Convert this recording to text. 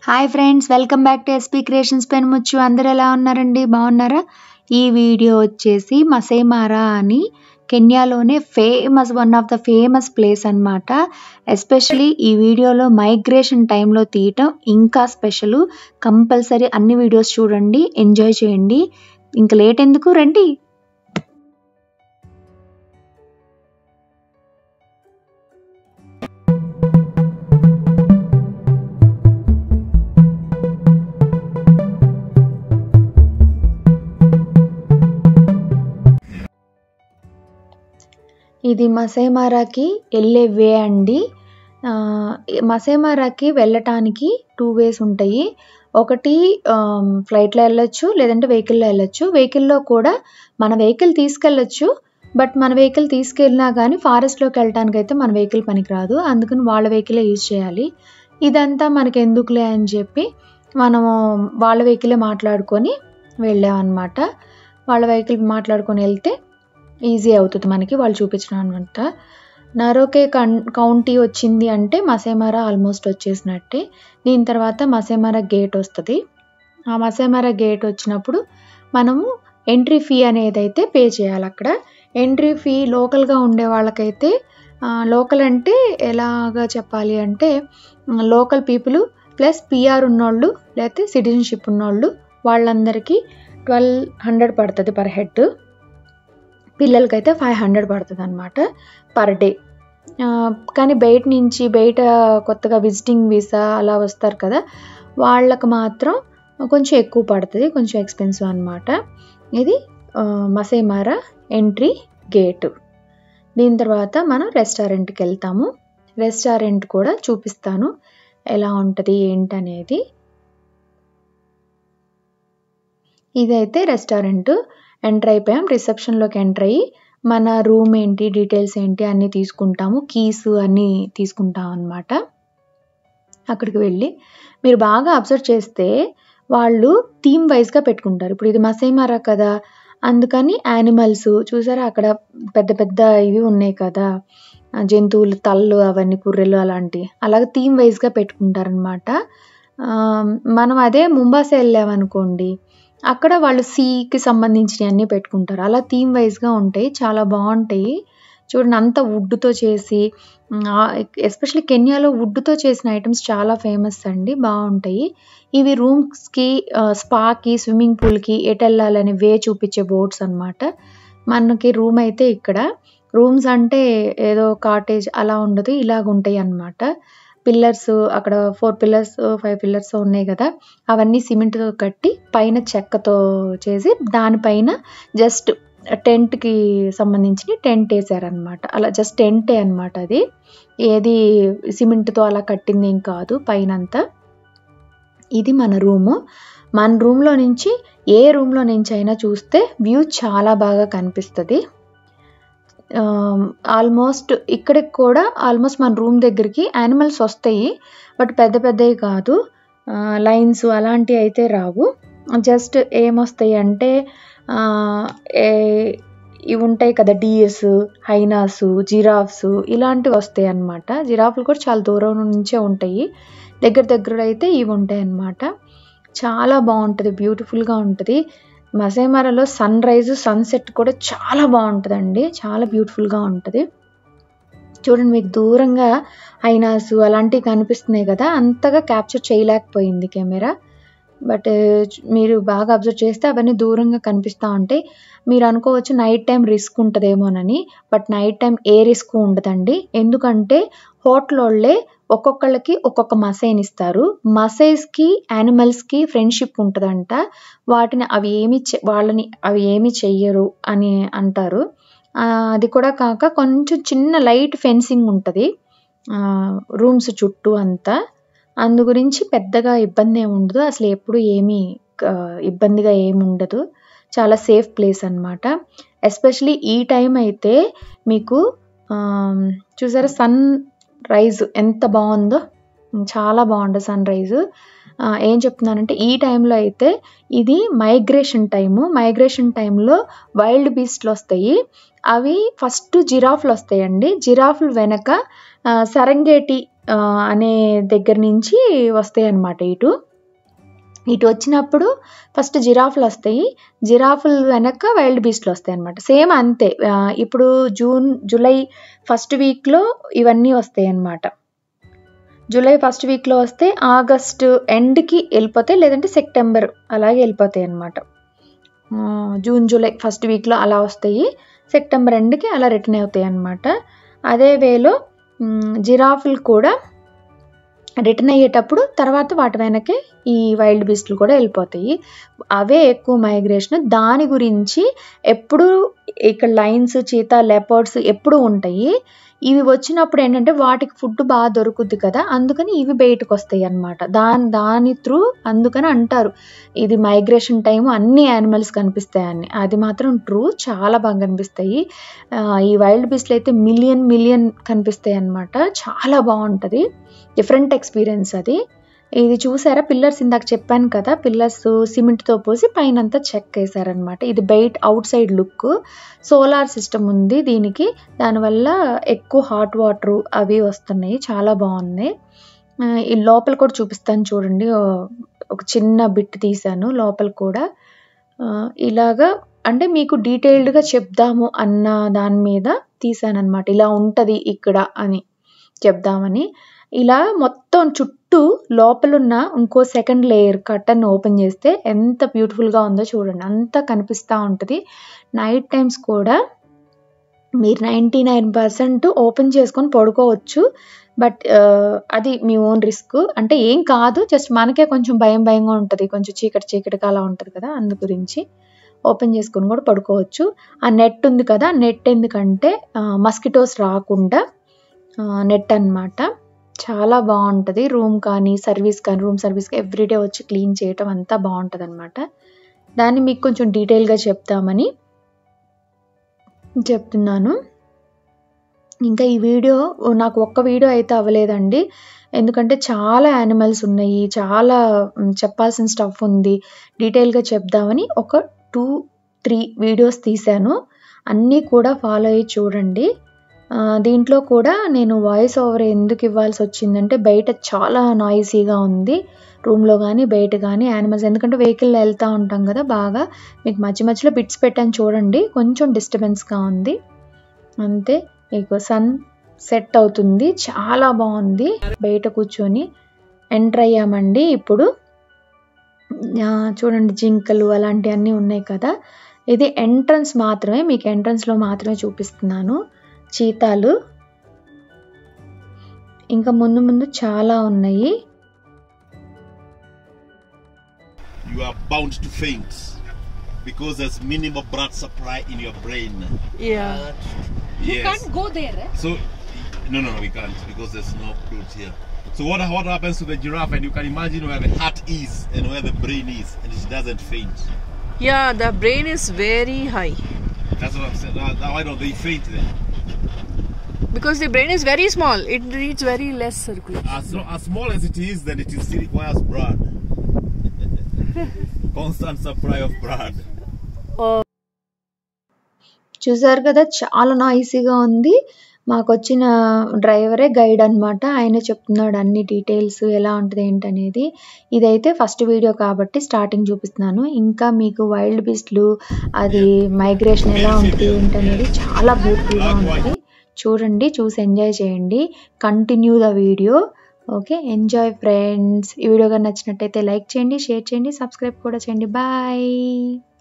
Hi friends welcome back to SP creations పెన్ముచ్చు అందరు ఎలా ఉన్నారండి బాగున్నారా ఈ వీడియో వచ్చేసి మసేమారా అని కెన్యాలోనే famous one of the famous place అన్నమాట ఎస్పెషలీ ఈ వీడియోలో మైగ్రేషన్ టైంలో తీయటం ఇంకా స్పెషల్ కంపల్సరీ అన్ని వీడియోస్ చూడండి ఎంజాయ్ చేయండి ఇంకా లేట్ ఎందుకు రండి ఇది మసేమారాకి వెళ్ళే వే అండి ఆ, మసేమారాకి వెళ్ళటానికి టూ వేస్ ఉంటాయి ఒకటి ఫ్లైట్లో వెళ్ళొచ్చు లేదంటే వెహికల్లో వెళ్ళొచ్చు వెహికల్లో కూడా మన వెహికల్ తీసుకెళ్ళొచ్చు బట్ మన వెహికల్ తీసుకెళ్ళినా కానీ ఫారెస్ట్లోకి వెళ్ళటానికి అయితే మన వెహికల్ పనికిరాదు అందుకని వాళ్ళ వెహికలే యూజ్ చేయాలి ఇదంతా మనకి ఎందుకులే అని చెప్పి మనము వాళ్ళ వెహికలే మాట్లాడుకొని వెళ్ళామన్నమాట వాళ్ళ వెహికల్ మాట్లాడుకొని వెళ్తే ఈజీ అవుతుంది మనకి వాళ్ళు చూపించడం అనమాట నరోకే కన్ కౌంటీ వచ్చింది అంటే మసేమారా ఆల్మోస్ట్ వచ్చేసినట్టే దీని తర్వాత మసేమారా గేట్ వస్తుంది ఆ మసేమారా గేట్ వచ్చినప్పుడు మనము ఎంట్రీ ఫీ అనేది అయితే పే చేయాలి అక్కడ ఎంట్రీ ఫీ లోకల్గా ఉండే వాళ్ళకైతే లోకల్ అంటే ఎలాగా చెప్పాలి అంటే లోకల్ పీపుల్ ప్లస్ పిఆర్ ఉన్నోళ్ళు లేకపోతే సిటిజన్షిప్ ఉన్నోళ్ళు వాళ్ళందరికీ ట్వెల్వ్ హండ్రెడ్ పడుతుంది పర్ హెడ్ పిల్లలకైతే ఫైవ్ హండ్రెడ్ పడుతుంది అనమాట పర్ డే కానీ బయట నుంచి బయట కొత్తగా విజిటింగ్ వీసా అలా వస్తారు కదా వాళ్ళకి మాత్రం కొంచెం ఎక్కువ పడుతుంది కొంచెం ఎక్స్పెన్సివ్ అనమాట ఇది ఆ, మసేమారా ఎంట్రీ గేటు దీని తర్వాత మనం రెస్టారెంట్కి వెళ్తాము రెస్టారెంట్ కూడా చూపిస్తాను ఎలా ఉంటుంది ఏంటనేది ఇదైతే రెస్టారెంట్ ఎంటర్ అయిపోయాం రిసెప్షన్లోకి ఎంటర్ అయ్యి మన రూమ్ ఏంటి డీటెయిల్స్ ఏంటి అన్నీ తీసుకుంటాము కీస్ అన్నీ తీసుకుంటాం అన్నమాట అక్కడికి వెళ్ళి మీరు బాగా అబ్జర్వ్ చేస్తే వాళ్ళు థీమ్ వైజ్గా పెట్టుకుంటారు ఇప్పుడు ఇది మసేమారా కదా అందుకని యానిమల్స్ చూసారా అక్కడ పెద్ద పెద్ద ఇవి ఉన్నాయి కదా ఆ జంతువులు తల్లు అవన్నీ పుర్రెలు అలాంటివి అలాగే థీమ్ వైజ్గా పెట్టుకుంటారనమాట మనం అదే ముంబాసే వెళ్ళామనుకోండి అక్కడ వాళ్ళు సీకి సంబంధించినవి అన్నీ పెట్టుకుంటారు అలా థీమ్ వైజ్గా ఉంటాయి చాలా బాగుంటాయి చూడండి అంత వుడ్తో చేసి ఎస్పెషల్లీ కెన్యాలో వుడ్తో చేసిన ఐటమ్స్ చాలా ఫేమస్ అండి బాగుంటాయి ఇవి రూమ్స్కి స్పాకి స్విమ్మింగ్ పూల్కి ఎటు వెళ్ళాలని వే చూపించే బోట్స్ అన్నమాట మనకి రూమ్ అయితే ఇక్కడ రూమ్స్ అంటే ఏదో కాటేజ్ అలా ఉండదు ఇలాగ ఉంటాయి అన్నమాట పిల్లర్స్ అక్కడ ఫోర్ పిల్లర్స్ ఫైవ్ పిల్లర్స్ ఉన్నాయి కదా అవన్నీ సిమెంట్తో కట్టి పైన చెక్కతో చేసి దానిపైన జస్ట్ టెంట్కి సంబంధించి టెంట్ వేసారనమాట అలా జస్ట్ టెంటే అనమాట అది ఏది సిమెంట్తో అలా కట్టింది ఏం కాదు పైన అంతా ఇది మన రూము మన రూమ్లో నుంచి ఏ రూమ్లో నుంచి అయినా చూస్తే వ్యూ చాలా బాగా కనిపిస్తుంది ఆల్మోస్ట్ ఇక్కడికి కూడా ఆల్మోస్ట్ మన రూమ్ దగ్గరికి యానిమల్స్ వస్తాయి బట్ పెద్ద పెద్దవి కాదు లైన్స్ అలాంటివి అయితే రావు జస్ట్ ఏమొస్తాయి అంటే ఆ, ఏ- ఇవి ఉంటాయి కదా డిఎస్ హైనాస్ జిరాఫ్స్ ఇలాంటివి వస్తాయి అన్నమాట జిరాఫ్లు కూడా చాలా దూరం నుంచే ఉంటాయి దగ్గర దగ్గర అయితే ఇవి ఉంటాయి అన్నమాట చాలా బాగుంటుంది బ్యూటిఫుల్గా ఉంటుంది మసేమారాలో సన్ రైజ్ సన్సెట్ కూడా చాలా బాగుంటుందండి చాలా బ్యూటిఫుల్గా ఉంటుంది చూడండి మీకు దూరంగా ఐనాస్ అలాంటివి కనిపిస్తున్నాయి కదా అంతగా క్యాప్చర్ చేయలేకపోయింది కెమెరా బట్ మీరు బాగా అబ్జర్వ్ చేస్తే అవన్నీ దూరంగా కనిపిస్తూ ఉంటాయి మీరు అనుకోవచ్చు నైట్ టైం రిస్క్ ఉంటుందేమోనని బట్ నైట్ టైం ఏ రిస్క్ ఉండదండి ఎందుకంటే హోటల్ వాళ్ళే ఒక్కొక్కళ్ళకి ఒక్కొక్క మసైన్ ఇస్తారు మసైజ్కి యానిమల్స్కి ఫ్రెండ్షిప్ ఉంటుందంట వాటిని అవి ఏమి చె- వాళ్ళని అవి ఏమి చెయ్యరు అని అంటారు ఆ, అది కూడా కాక కొంచెం చిన్న లైట్ ఫెన్సింగ్ ఉంటుంది రూమ్స్ చుట్టూ అంతా అందు గురించి పెద్దగా ఇబ్బంది ఏమి ఉండదు అసలు ఎప్పుడు ఏమీ ఆ, ఇబ్బందిగా ఏమి ఉండదు చాలా సేఫ్ ప్లేస్ అన్నమాట ఎస్పెషలీ ఈ టైం అయితే మీకు ఆ, చూసారా సన్ రైజ్ ఎంత బాగుందో చాలా బాగుంటుంది సన్ రైజ్ ఏం చెప్తున్నానంటే ఈ టైంలో అయితే ఇది మైగ్రేషన్ టైము మైగ్రేషన్ టైంలో వైల్డ్ బీస్ట్లు వస్తాయి అవి ఫస్ట్ జిరాఫ్లు వస్తాయండి జిరాఫ్లు వెనక ఆ, సరంగేటి ఆ, అనే దగ్గర నుంచి వస్తాయి అన్నమాట ఇటు ఇటు వచ్చినప్పుడు ఫస్ట్ జిరాఫ్లు వస్తాయి జిరాఫ్లు వెనక వైల్డ్ బీస్ట్లు వస్తాయి అనమాట సేమ్ అంతే ఆ, ఇప్పుడు జూన్ జూలై ఫస్ట్ వీక్లో ఇవన్నీ వస్తాయి అన్నమాట జూలై ఫస్ట్ వీక్లో వస్తే ఆగస్ట్ ఎండ్కి వెళ్ళిపోతాయి లేదంటే సెప్టెంబర్ అలాగే వెళ్ళిపోతాయి అనమాట జూన్ జూలై ఫస్ట్ వీక్లో అలా వస్తాయి సెప్టెంబర్ ఎండ్కి అలా రిటర్న్ అవుతాయి అనమాట అదే వేలో మ్, జిరాఫ్లు కూడా రిటర్న్ అయ్యేటప్పుడు తర్వాత వాటి వెనకే ఈ వైల్డ్ బీస్ట్లు కూడా వెళ్ళిపోతాయి అవే ఎక్కువ మైగ్రేషన్ దాని గురించి ఎప్పుడు ఇక్కడ లైన్స్ చీతా లెపర్డ్స్ ఎప్పుడు ఉంటాయి ఇవి వచ్చినప్పుడు ఏంటంటే వాటికి ఫుడ్ బాగా దొరుకుద్ది కదా అందుకని ఇవి బయటకు వస్తాయి అన్నమాట దాని దాని త్రూ అందుకని అంటారు ఇది మైగ్రేషన్ టైం అన్ని యానిమల్స్ కనిపిస్తాయని అది మాత్రం ట్రూ చాలా బాగా కనిపిస్తాయి ఆ, ఈ వైల్డ్ బీస్ట్లు అయితే మిలియన్ మిలియన్ కనిపిస్తాయి అన్నమాట చాలా బాగుంటుంది డిఫరెంట్ ఎక్స్పీరియన్స్ అది ఇది చూసారా పిల్లర్స్ ఇందాక చెప్పాను కదా పిల్లర్స్ సిమెంట్తో పోసి పైన అంతా చెక్ వేసారనమాట ఇది బయట outside look solar system ఉంది దీనికి దానివల్ల ఎక్కువ హాట్ వాటర్ అవి వస్తున్నాయి చాలా బాగున్నాయి ఆ, ఈ లోపల కూడా చూపిస్తాను చూడండి ఓ, ఒక చిన్న బిట్ తీసాను లోపల కూడా ఆ, ఇలాగా అంటే మీకు డీటెయిల్డ్గా చెప్దాము అన్న దాని మీద తీసాను అనమాట ఇలా ఉంటుంది ఇక్కడ అని చెప్దామని ఇలా మొత్తం చుట్టూ లోపలున్న ఇంకో సెకండ్ లేయర్ కట్టన్ ఓపెన్ చేస్తే ఎంత బ్యూటిఫుల్గా ఉందో చూడండి అంతా కనిపిస్తూ ఉంటుంది నైట్ టైమ్స్ కూడా మీరు నైంటీ నైన్ పర్సెంట్ ఓపెన్ చేసుకొని పడుకోవచ్చు బట్ అది మీ ఓన్ రిస్క్ అంటే ఏం కాదు జస్ట్ మనకే కొంచెం భయం భయంగా ఉంటుంది కొంచెం చీకటి చీకటిగా అలా ఉంటుంది కదా అందు గురించి ఓపెన్ చేసుకొని కూడా పడుకోవచ్చు ఆ నెట్ ఉంది కదా నెట్ ఎందుకంటే మస్కిటోస్ రాకుండా నెట్ అన్నమాట చాలా బాగుంటుంది రూమ్ కానీ సర్వీస్ కానీ రూమ్ సర్వీస్ ఎవ్రీడే వచ్చి క్లీన్ చేయటం అంతా బాగుంటుంది అనమాట దాన్ని మీకు కొంచెం డీటెయిల్గా చెప్తామని చెప్తున్నాను ఇంకా ఈ వీడియో నాకు ఒక్క వీడియో అయితే అవ్వలేదండి ఎందుకంటే చాలా యానిమల్స్ ఉన్నాయి చాలా మ్, చెప్పాల్సిన స్టఫ్ ఉంది డీటెయిల్గా చెప్దామని ఒక టూ త్రీ వీడియోస్ తీశాను అన్నీ కూడా ఫాలో అయ్యి చూడండి ఆ, దీంట్లో కూడా నేను వాయిస్ ఓవర్ ఎందుకు ఇవ్వాల్సి వచ్చిందంటే బయట చాలా నాయిసీగా ఉంది రూమ్లో కానీ బయట కానీ యానిమల్స్ ఎందుకంటే వెహికల్ వెళ్తూ ఉంటాం కదా బాగా మీకు మధ్య మధ్యలో బిట్స్ పెట్టాను చూడండి కొంచెం డిస్టర్బెన్స్గా ఉంది అంతే మీకు సన్ సెట్ అవుతుంది చాలా బాగుంది బయట కూర్చొని ఎంటర్ అయ్యామండి ఇప్పుడు ఆ, చూడండి జింకలు అలాంటివన్నీ ఉన్నాయి కదా ఇది ఎంట్రన్స్ మాత్రమే మీకు ఎంట్రన్స్లో మాత్రమే చూపిస్తున్నాను చీతాలు ఇంకా ముందు ముందు చాలా ఉన్నాయి you are bound to faint because there's minimal blood supply in your brain. Yeah. You Yes. can't go there. eh? So, no, no, no, we can't because there's no fruit here. So what what happens to the giraffe? And you can imagine where the heart is and where the brain is, and it doesn't faint. Yeah, the brain is very high That's what I'm saying. Now, now why don't they faint then? because the brain is very small. It needs very less circulation. As, lo- as small as it is, then it is still requires blood. Constant supply of blood. చూసారు కదా చాలా నాయిసీగా ఉంది మాకు వచ్చిన డ్రైవరే guide అన్నమాట ఆయన చెప్తున్నాడు అన్ని డీటెయిల్స్ ఎలా ఉంటుంది ఏంటనేది ఇదైతే ఫస్ట్ వీడియో కాబట్టి స్టార్టింగ్ చూపిస్తున్నాను ఇంకా మీకు వైల్డ్ బీస్ట్లు అది మైగ్రేషన్ ఎలా ఉంటుంది ఏంటనేది చాలా బ్యూటిఫుల్గా ఉంటుంది చూడండి చూసి ఎంజాయ్ చేయండి continue the video okay enjoy friends ఈ వీడియో కానీ నచ్చినట్టయితే లైక్ చేయండి షేర్ చేయండి సబ్స్క్రైబ్ కూడా చేయండి బాయ్